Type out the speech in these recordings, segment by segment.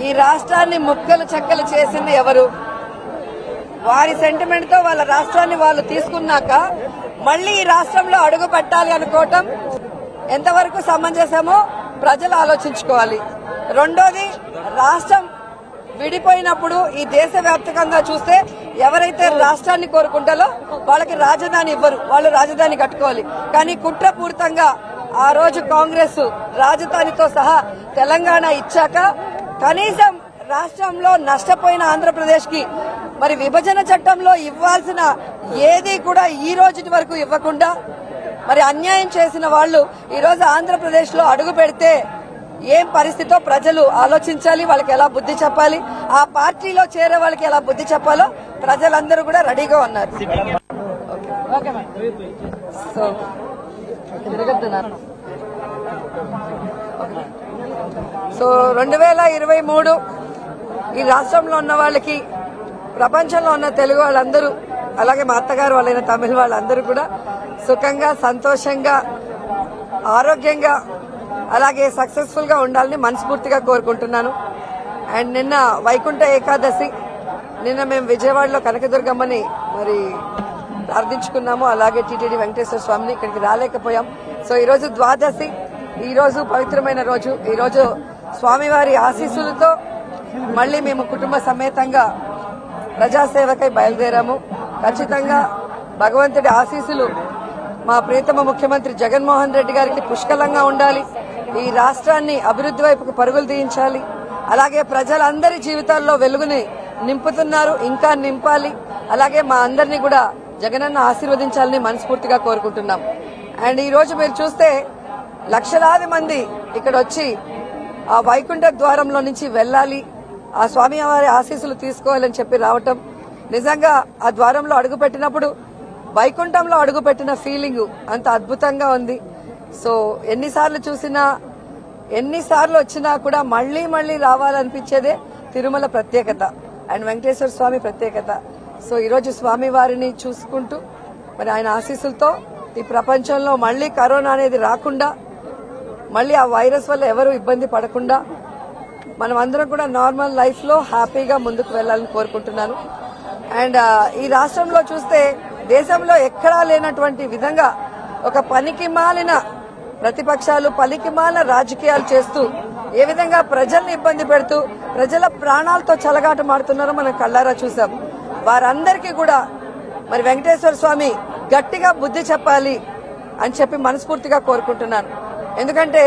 ఈ రాష్ట్రాన్ని ముక్కలు చెక్కలు చేసింది ఎవరు వారి సెంటిమెంట్ తో వాళ్ళ రాష్ట్రాన్ని వాళ్ళు తీసుకున్నాక మళ్ళీ ఈ రాష్ట్రంలో అడుగు పెట్టాలి అనుకోవటం ఎంతవరకు సమంజసమో ప్రజలు ఆలోచించుకోవాలి రెండోది రాష్ట్రం విడిపోయినప్పుడు ఈ దేశవ్యాప్తంగా చూస్తే ఎవరైతే రాష్ట్రాన్ని కోరుకుంటారో వాళ్ళకి రాజధాని ఇవ్వరు వాళ్ళు రాజధాని కట్టుకోవాలి కానీ కుట్రపూరితంగా ఆ రోజు కాంగ్రెస్ రాజధానితో సహా తెలంగాణ ఇచ్చాక కనీసం రాష్ట్రంలో నష్టపోయిన ఆంధ్రప్రదేశ్ కి మరి విభజన చట్టంలో ఇవ్వాల్సిన ఏది కూడా ఈ రోజు వరకు ఇవ్వకుండా మరి అన్యాయం చేసిన వాళ్ళు ఈ రోజు ఆంధ్రప్రదేశ్ లో అడుగు పెడితే ఏం పరిస్థితో ప్రజలు ఆలోచించాలి వాళ్ళకి ఎలా బుద్ధి చెప్పాలి ఆ పార్టీలో చేరే వాళ్ళకి ఎలా బుద్ధి చెప్పాలో ప్రజలందరూ కూడా రెడీగా ఉన్నారు సో తిరగద్దున్నారు సో రెండు వేల ఇరవై మూడు ఈ రాష్ట్రంలో ఉన్న వాళ్ళకి ప్రపంచంలో ఉన్న తెలుగు వాళ్ళందరూ అలాగే మా అత్తగారు వాళ్ళైన తమిళ వాళ్ళందరూ కూడా సుఖంగా సంతోషంగా ఆరోగ్యంగా అలాగే సక్సెస్ఫుల్ గా ఉండాలని మనస్ఫూర్తిగా కోరుకుంటున్నాను అండ్ నిన్న వైకుంఠ ఏకాదశి నిన్న మేము విజయవాడలో కనకదుర్గమ్మని మరి ప్రార్థించుకున్నాము అలాగే టీటీడీ వెంకటేశ్వర స్వామిని ఇక్కడికి రాలేకపోయాం సో ఈ రోజు ద్వాదశి ఈ రోజు పవిత్రమైన రోజు ఈ రోజు స్వామివారి ఆశీస్సులతో మళ్ళీ మేము కుటుంబ సమేతంగా ప్రజాసేవకై బయలుదేరాము ఖచ్చితంగా భగవంతుడి ఆశీస్సులు మా ప్రియతమ ముఖ్యమంత్రి జగన్మోహన్ రెడ్డి గారికి పుష్కలంగా ఉండాలి ఈ రాష్ట్రాన్ని అభివృద్ధి వైపుకు పరుగులు తీయించాలి అలాగే ప్రజలందరి జీవితాల్లో వెలుగుని నింపుతున్నారు ఇంకా నింపాలి అలాగే మా అందరినీ కూడా జగనన్న ఆశీర్వదించాలని మనస్ఫూర్తిగా కోరుకుంటున్నాం అండ్ ఈ రోజు మీరు చూస్తే లక్షలాది మంది ఇక్కడ వచ్చి ఆ వైకుంఠ ద్వారంలో నుంచి వెళ్ళాలి ఆ స్వామి వారి ఆశీస్సులు తీసుకోవాలని చెప్పి రావటం నిజంగా ఆ ద్వారంలో అడుగు పెట్టినప్పుడు వైకుంఠంలో అడుగు పెట్టిన ఫీలింగ్ అంత అద్భుతంగా ఉంది సో ఎన్నిసార్లు చూసినా ఎన్నిసార్లు వచ్చినా కూడా మళ్లీ మళ్లీ రావాలనిపించేదే తిరుమల ప్రత్యేకత అండ్ వెంకటేశ్వర స్వామి ప్రత్యేకత సో ఈరోజు స్వామి వారిని చూసుకుంటూ మరి ఆయన ఆశీస్సులతో ఈ ప్రపంచంలో మళ్లీ కరోనా అనేది రాకుండా మళ్ళీ ఆ వైరస్ వల్ల ఎవరు ఇబ్బంది పడకుండా మనం అందరం కూడా నార్మల్ లైఫ్ లో హ్యాపీగా ముందుకు వెళ్లాలని కోరుకుంటున్నాను అండ్ ఆ, ఈ రాష్ట్రంలో చూస్తే దేశంలో ఎక్కడా లేనటువంటి విధంగా ఒక పనికి మాలిన ప్రతిపక్షాలు పనికి మాలిన రాజకీయాలు చేస్తూ ఏ విధంగా ప్రజల్ని ఇబ్బంది పెడుతూ ప్రజల ప్రాణాలతో చెలగాటమాడుతున్నారో మనం కళ్ళారా చూసాం వారందరికీ కూడా మరి వెంకటేశ్వర స్వామి గట్టిగా బుద్ధి చెప్పాలి అని చెప్పి మనస్ఫూర్తిగా కోరుకుంటున్నాను ఎందుకంటే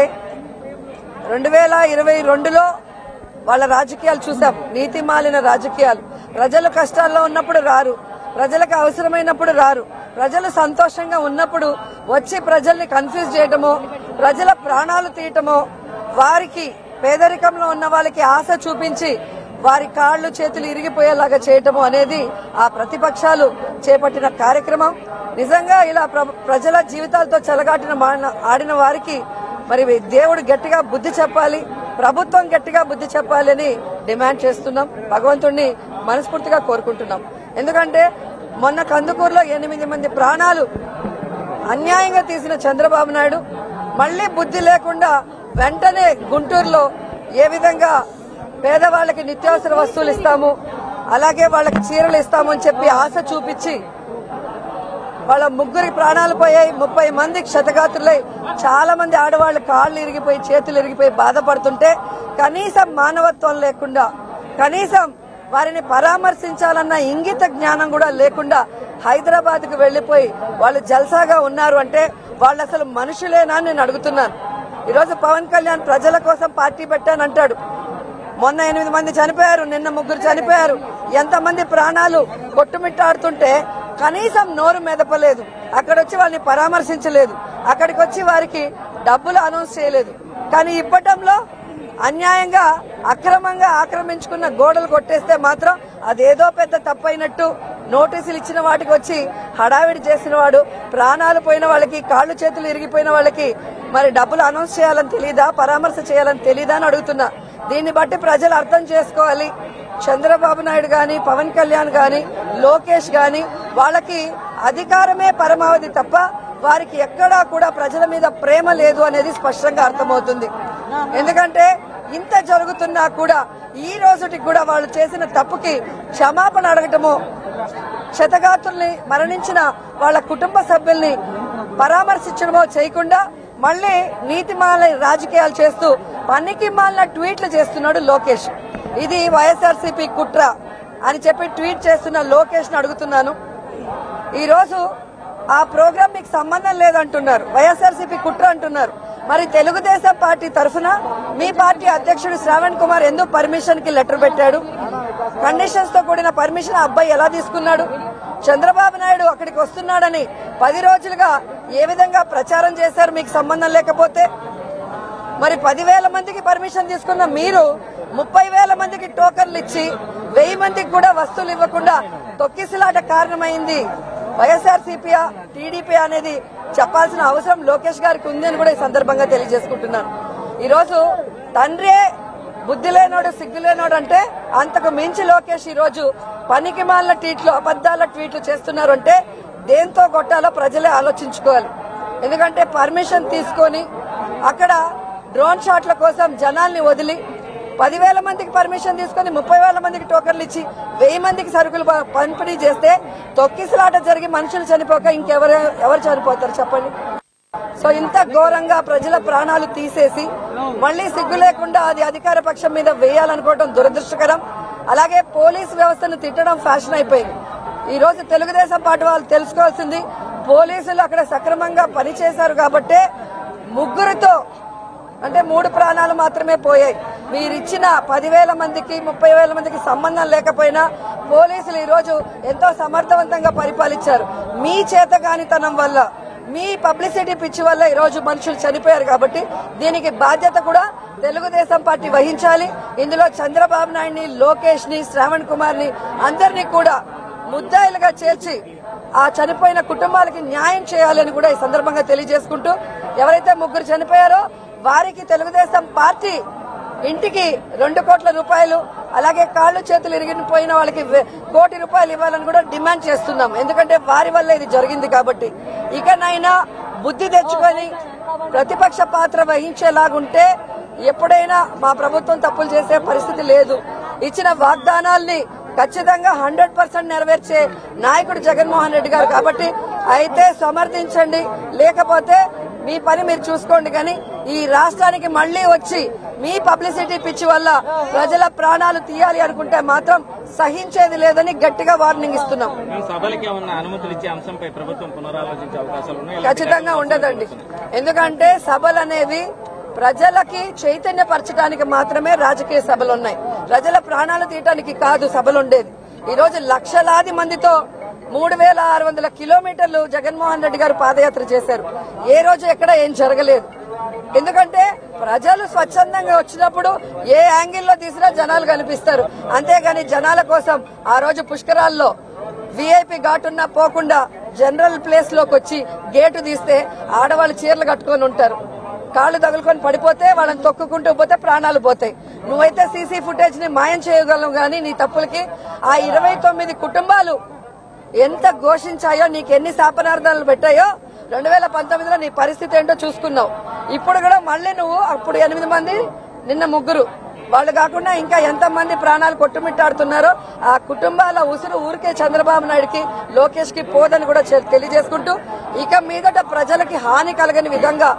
రెండు వేల ఇరవై రెండులో వాళ్ళ రాజకీయాలు చూసాం నీతి మాలిన రాజకీయాలు ప్రజలు కష్టాల్లో ఉన్నప్పుడు రారు ప్రజలకు అవసరమైనప్పుడు రారు ప్రజలు సంతోషంగా ఉన్నప్పుడు వచ్చి ప్రజల్ని కన్ఫ్యూజ్ చేయటమో ప్రజల ప్రాణాలు తీయటమో వారికి పేదరికంలో ఉన్న వాళ్ళకి ఆశ చూపించి వారి కాళ్ళు చేతులు ఇరిగిపోయేలాగా చేయటము అనేది ఆ ప్రతిపక్షాలు చేపట్టిన కార్యక్రమం నిజంగా ఇలా ప్ర- ప్రజల జీవితాలతో చెలగాటిన మాడిన- ఆడిన వారికి మరి దేవుడు గట్టిగా బుద్ధి చెప్పాలి ప్రభుత్వం గట్టిగా బుద్ధి చెప్పాలి అని డిమాండ్ చేస్తున్నాం భగవంతుణ్ణి మనస్ఫూర్తిగా కోరుకుంటున్నాం ఎందుకంటే మొన్న కందుకూరులో ఎనిమిది మంది ప్రాణాలు అన్యాయంగా తీసిన చంద్రబాబు నాయుడు మళ్లీ బుద్ధి లేకుండా వెంటనే గుంటూరులో ఏ విధంగా పేదవాళ్ళకి నిత్యావసర వస్తువులు ఇస్తాము అలాగే వాళ్ళకి చీరలు ఇస్తాము అని చెప్పి ఆశ చూపించి వాళ్ళ ముగ్గురి ప్రాణాలు పోయాయి ముప్పై మంది క్షతగాత్రులై చాలా మంది ఆడవాళ్ళు కాళ్ళు ఇరిగిపోయి చేతులు ఇరిగిపోయి బాధపడుతుంటే కనీసం మానవత్వం లేకుండా కనీసం వారిని పరామర్శించాలన్న ఇంగిత జ్ఞానం కూడా లేకుండా హైదరాబాద్ కు వెళ్లిపోయి వాళ్ళు జల్సాగా ఉన్నారు అంటే వాళ్ళు అసలు మనుషులేనా అని నేను అడుగుతున్నాను ఈరోజు పవన్ కళ్యాణ్ ప్రజల కోసం పార్టీ పెట్టానంటాడు మొన్న ఎనిమిది మంది చనిపోయారు నిన్న ముగ్గురు చనిపోయారు ఎంతమంది ప్రాణాలు కొట్టుమిట్టాడుతుంటే కనీసం నోరు మెదపలేదు అక్కడొచ్చి వాళ్ళని పరామర్శించలేదు అక్కడికి వచ్చి వారికి డబ్బులు అనౌన్స్ చేయలేదు కానీ ఇవ్వటంలో అన్యాయంగా అక్రమంగా ఆక్రమించుకున్న గోడలు కొట్టేస్తే మాత్రం అదేదో పెద్ద తప్పైనట్టు నోటీసులు ఇచ్చిన వాటికి వచ్చి హడావిడి చేసిన వాడు ప్రాణాలు పోయిన వాళ్ళకి కాళ్ళు చేతులు ఇరిగిపోయిన వాళ్ళకి మరి డబ్బులు అనౌన్స్ చేయాలని తెలీదా పరామర్శ చేయాలని తెలీదా అని అడుగుతున్నా దీన్ని బట్టి ప్రజలు అర్థం చేసుకోవాలి చంద్రబాబు నాయుడు గాని పవన్ కళ్యాణ్ గాని లోకేష్ గాని వాళ్ళకి అధికారమే పరమావధి తప్ప వారికి ఎక్కడా కూడా ప్రజల మీద ప్రేమ లేదు అనేది స్పష్టంగా అర్థమవుతుంది ఎందుకంటే ఇంత జరుగుతున్నా కూడా ఈ రోజుటికి కూడా వాళ్ళు చేసిన తప్పుకి క్షమాపణ అడగటము క్షతగాతుల్ని మరణించిన వాళ్ళ కుటుంబ సభ్యుల్ని పరామర్శించడమో చేయకుండా మళ్ళీ నీతిమాల రాజకీయాలు చేస్తూ పనికి మాలిన ట్వీట్లు చేస్తున్నాడు లోకేష్ ఇది వైఎస్ఆర్సీపీ కుట్ర అని చెప్పి ట్వీట్ చేస్తున్న లోకేష్ ని అడుగుతున్నాను ఈ రోజు ఆ ప్రోగ్రామ్ మీకు సంబంధం లేదంటున్నారు వైఎస్ఆర్సీపీ కుట్ర అంటున్నారు మరి తెలుగుదేశం పార్టీ తరఫున మీ పార్టీ అధ్యక్షుడు శ్రావణ్ కుమార్ ఎందుకు పర్మిషన్ కి లెటర్ పెట్టాడు కండిషన్స్ తో కూడిన పర్మిషన్ ఆ అబ్బాయి ఎలా తీసుకున్నాడు చంద్రబాబు నాయుడు అక్కడికి వస్తున్నాడని పది రోజులుగా ఏ విధంగా ప్రచారం చేశారు మీకు సంబంధం లేకపోతే మరి పదివేల మందికి పర్మిషన్ తీసుకున్న మీరు ముప్పై వేల మందికి టోకన్లు ఇచ్చి వెయ్యి మందికి కూడా వస్తువులు ఇవ్వకుండా తొక్కిసలాట కారణమైంది వైఎస్ఆర్ సిపియా టీడీపీ అనేది చెప్పాల్సిన అవసరం లోకేష్ గారికి ఉంది అని కూడా ఈ సందర్భంగా తెలియజేసుకుంటున్నాను ఈ రోజు తండ్రే బుద్ధి లేనోడు సిగ్గు లేనోడు అంటే అంతకు మించి లోకేష్ ఈ రోజు పనికి మాలిన ట్వీట్లు అబద్దాల ట్వీట్లు చేస్తున్నారు అంటే దేంతో కొట్టాలో ప్రజలే ఆలోచించుకోవాలి ఎందుకంటే పర్మిషన్ తీసుకొని అక్కడ డ్రోన్ షాట్ల కోసం జనాల్ని వదిలి పదివేల మందికి పర్మిషన్ తీసుకొని ముప్పై వేల మందికి టోకన్లు ఇచ్చి వెయ్యి మందికి సరుకులు ప- పంపిణీ చేస్తే తొక్కిసలాట జరిగి మనుషులు చనిపోక ఇంకెవరు ఎవరు చనిపోతారు చెప్పండి సో ఇంత ఘోరంగా ప్రజల ప్రాణాలు తీసేసి మళ్ళీ సిగ్గు లేకుండా అది అధికార పక్షం మీద వేయాలనుకోవడం దురదృష్టకరం అలాగే పోలీస్ వ్యవస్థను తిట్టడం ఫ్యాషన్ అయిపోయింది ఈ రోజు తెలుగుదేశం పార్టీ వాళ్ళు తెలుసుకోవాల్సింది పోలీసులు అక్కడ సక్రమంగా పనిచేశారు కాబట్టే ముగ్గురితో అంటే మూడు ప్రాణాలు మాత్రమే పోయాయి మీరిచ్చిన పదివేల మందికి ముప్పై వేల మందికి సంబంధం లేకపోయినా పోలీసులు ఈ రోజు ఎంతో సమర్థవంతంగా పరిపాలించారు మీ చేతగానితనం వల్ల మీ పబ్లిసిటీ పిచ్చి వల్ల ఈ రోజు మనుషులు చనిపోయారు కాబట్టి దీనికి బాధ్యత కూడా తెలుగుదేశం పార్టీ వహించాలి ఇందులో చంద్రబాబు నాయుడిని లోకేష్ ని శ్రావణ్ కుమార్ ని అందరినీ కూడా ముద్దాయిలుగా చేర్చి ఆ చనిపోయిన కుటుంబాలకి న్యాయం చేయాలని కూడా ఈ సందర్భంగా తెలియజేసుకుంటూ ఎవరైతే ముగ్గురు చనిపోయారో వారికి తెలుగుదేశం పార్టీ ఇంటికి రెండు కోట్ల రూపాయలు అలాగే కాళ్ళు చేతులు ఇరిగిపోయిన వాళ్ళకి వె- కోటి రూపాయలు ఇవ్వాలని కూడా డిమాండ్ చేస్తున్నాం ఎందుకంటే వారి వల్ల ఇది జరిగింది కాబట్టి ఇకనైనా బుద్ధి తెచ్చుకొని ప్రతిపక్ష పాత్ర వహించేలాగుంటే ఎప్పుడైనా మా ప్రభుత్వం తప్పులు చేసే పరిస్థితి లేదు ఇచ్చిన వాగ్దానాల్ని ఖచ్చితంగా హండ్రెడ్ పర్సెంట్ నెరవేర్చే నాయకుడు జగన్మోహన్ రెడ్డి గారు కాబట్టి అయితే సమర్థించండి లేకపోతే మీ పని మీరు చూసుకోండి కానీ ఈ రాష్ట్రానికి మళ్లీ వచ్చి మీ పబ్లిసిటీ పిచ్చి వల్ల ప్రజల ప్రాణాలు తీయాలి అనుకుంటే మాత్రం సహించేది లేదని గట్టిగా వార్నింగ్ ఇస్తున్నాం మేము సభలకి ఏమన్నా అనుమతులు ఇచ్చే అంశంపై ప్రభుత్వం పునరాలోచించే అవకాశాలు ఉన్నాయి ఖచ్చితంగా ఉండదండి ఎందుకంటే సభలు అనేవి ప్రజలకి చైతన్యపరచడానికి మాత్రమే రాజకీయ సభలు ఉన్నాయి ప్రజల ప్రాణాలు తీయటానికి కాదు సభలు ఉండేది ఈ రోజు లక్షలాది మందితో మూడు వేల ఆరు వందల కిలోమీటర్లు జగన్మోహన్ రెడ్డి గారు పాదయాత్ర చేశారు ఏ రోజు ఎక్కడ ఏం జరగలేదు ఎందుకంటే ప్రజలు స్వచ్ఛందంగా వచ్చినప్పుడు ఏ యాంగిల్లో తీసినా జనాలు కనిపిస్తారు అంతేగాని జనాల కోసం ఆ రోజు పుష్కరాల్లో విఐపి ఘాటున్నా పోకుండా జనరల్ ప్లేస్ లోకి వచ్చి గేటు తీస్తే ఆడవాళ్ళు చీరలు కట్టుకొని ఉంటారు కాళ్ళు తగులుకొని పడిపోతే వాళ్ళని తొక్కుకుంటూ పోతే ప్రాణాలు పోతాయి నువ్వైతే సీసీ ఫుటేజ్ ని మాయం చేయగలవు గానీ నీ తప్పులకి ఆ ఇరవై తొమ్మిది కుటుంబాలు ఎంత ఘోషించాయో నీకు ఎన్ని శాపనార్థాలు పెట్టాయో రెండు వేల పంతొమ్మిదిలో నీ పరిస్థితి ఏంటో చూసుకున్నావు ఇప్పుడు కూడా మళ్ళీ నువ్వు అప్పుడు ఎనిమిది మంది నిన్న ముగ్గురు వాళ్ళు కాకుండా ఇంకా ఎంత మంది ప్రాణాలు కొట్టుమిట్టాడుతున్నారో ఆ కుటుంబాల ఉసురు ఊరికే చంద్రబాబు నాయుడుకి లోకేష్ కి పోదని కూడా చె- తెలియజేసుకుంటూ ఇక మీదట ప్రజలకి హాని కలగని విధంగా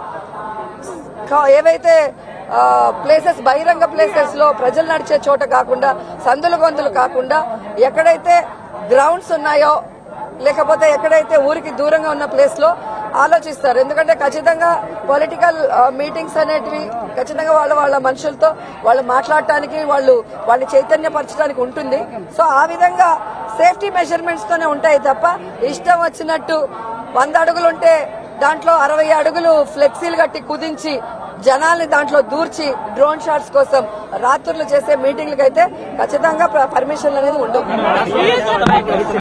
కా- ఏవైతే ప్లేసెస్ బహిరంగ ప్లేసెస్ లో ప్రజలు నడిచే చోట కాకుండా సందులు గొంతులు కాకుండా ఎక్కడైతే గ్రౌండ్స్ ఉన్నాయో లేకపోతే ఎక్కడైతే ఊరికి దూరంగా ఉన్న ప్లేస్ లో ఆలోచిస్తారు ఎందుకంటే ఖచ్చితంగా పొలిటికల్ మీటింగ్స్ అనేటివి ఖచ్చితంగా వాళ్ళ వాళ్ళ మనుషులతో వాళ్ళు మాట్లాడటానికి వాళ్ళు వాళ్ళని చైతన్యపరచడానికి ఉంటుంది సో ఆ విధంగా సేఫ్టీ మెజర్మెంట్స్ తోనే ఉంటాయి తప్ప ఇష్టం వచ్చినట్టు వంద అడుగులుంటే దాంట్లో అరవై అడుగులు ఫ్లెక్సీలు కట్టి కుదించి జనాల్ని దాంట్లో దూర్చి డ్రోన్ షాట్స్ కోసం రాత్రులు చేసే మీటింగ్లకైతే ఖచ్చితంగా పర్మిషన్లు అనేది ఉండవు